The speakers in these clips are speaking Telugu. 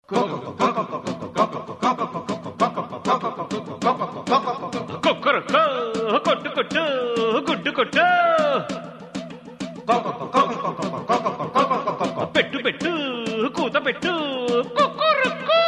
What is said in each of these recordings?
కొక్కరొక్క కొట్టు కొట్టు గుడ్డు కొట్టు పెట్టు పెట్టు కూత పెట్టు కుక్కురుక్కు.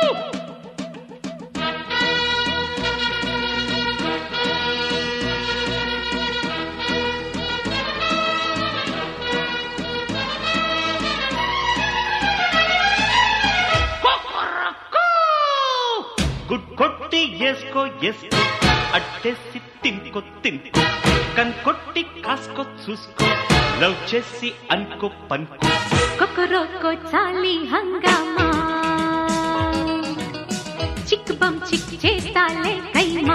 కుక్కురుక్కు. గుడ్ కొట్టి ఎస్కో ఎస్కో అట్టేసి తినుకో తినుకో కన్కొట్టి కాసుకో చూసుకో లవ్ చేసి అనుకో పనుకో కొకరొకో చాలి హంగామా చిక్ బం చిక్ చేస్తాలే కైమా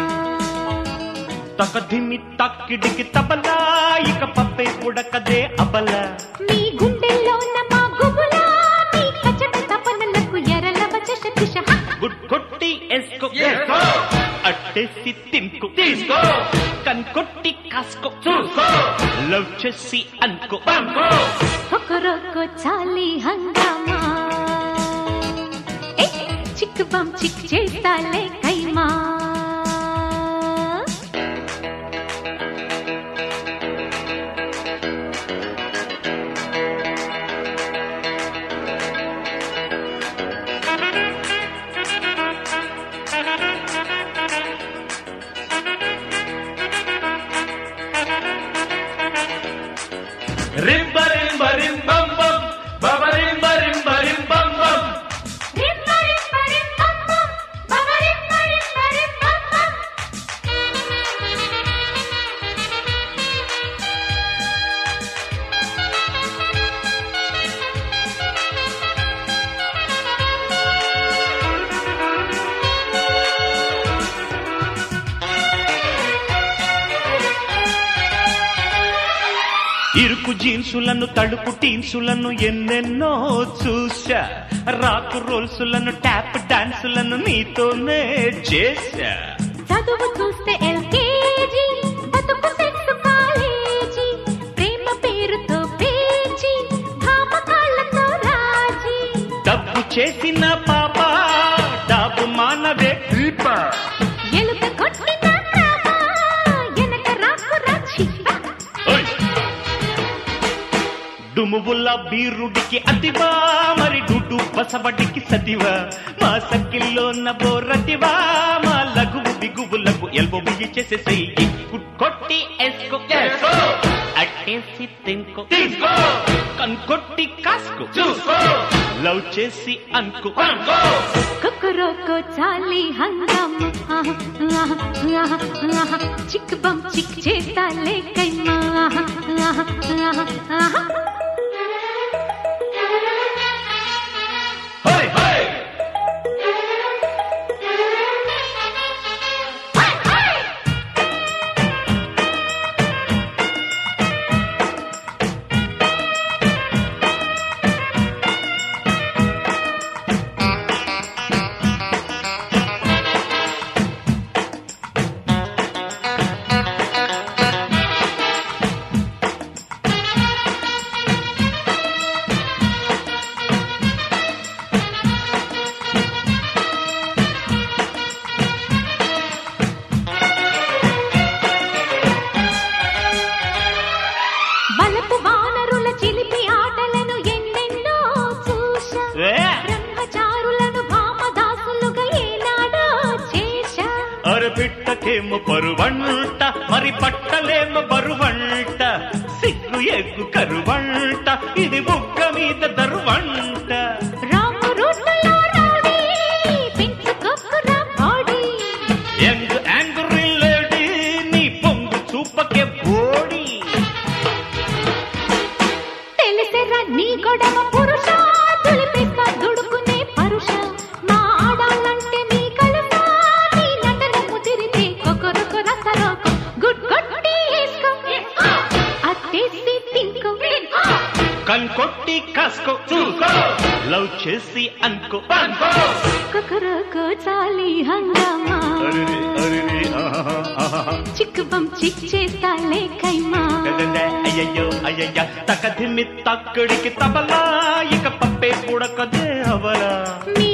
తకధిమి తక్కిడికి తబలా ఇక పప్పే ఉడకదే అబల మీ గుండెల్లో మా గుబులా మీ కచట తపనలకు ఎరల వచష దిశ గుడ్ కొట్టి ఎస్కో అట్టేసి తినుకో తీసుకో కన్కొట్టి కాసుకో చూసుకో లవ్ చేసి అనుకో అనుకో కొకరొకో చాలి హంగామా ఏ, చిక్ బం చిక్ చేస్తాలే కైమా రింబ రింబ రిం బం బం బబ రింబ రింబ రిం బం బం ఇరుకు జీన్సులను తడుపు టీన్సులను ఎన్నెన్నో చూసా రాకు రోల్సులను ట్యాప్ డాన్సులను నీతోనే చేశా చదువు చూస్తే ఎల్కేజీ బతుకు సెక్స్ కాలేజీ ప్రేమ పేరుతో పేజీ భామ కాళ్ళతో రాజీ డబ్బు చేసిన పాప డబ్బు మానవే దీప ఎలుక కొట్టిన ప్రేమ ఎనక రాకు రాజీ ఓయ్! డుమువుల బీరుడికి అతివా మరి డుడు బసవడికి సతివా మా సక్కిల్లో బోరతివా మా లఘువు బిగువులకు ఎల్బో బియ్యి చేసే చెయ్యి కొట్టి ఎస్కో అట్టేసి తింకో తీసుకో కన్కొట్టి కాసుకో చూసుకో లవ్ చేసి అనుకో అనుకో కొకరోకో చాలి హంగం చిక్ బం చిక్ చేస్తాలే కైమా హోయ్ హోయ్ బలపు వానరుల చిలిపి ఆటలను ఎన్నెన్నో చూశా ఏ! బ్రహ్మచారులను భామదాసులుగా ఏనాడో చేశా అరపిట్టకేమో పరువంట మరి పట్టలేమో బరువంట సిగ్గు ఎగ్గు కరువంట ఇది బుగ్గ మీద దరువంట రాము రూట్లో రౌడీ పెంచుకోకురా బాడీ యంగ్ యాంగ్రీ లేడీ నీ పొంగు చూపకే బోడి తెలిసెరా నీ గొడవ పురుష తులిపేస్తా దుడుకునే పరుష మా ఆడాలంటే నీ కలుసా నీ నటన ముదిరితే కొకొరొక రసరోకు గుడ్ కొట్టి వేసుకో అట్టేసి తింకో కన్కొట్టి కాసుకో చూసుకో లవ్ చేసి అనుకో అనుకో కొకొరొక చాలి హంగామా అరెరే, అరెరే, ఆహా, ఆహా. చిక్ బం చిక్ చేస్తాలే కైమా గగగ, అయ్యయ్యో అయ్యయ్య తకధిమి తక్కడికి తబలా ఇక పప్పే పుడకదే అవలా మీ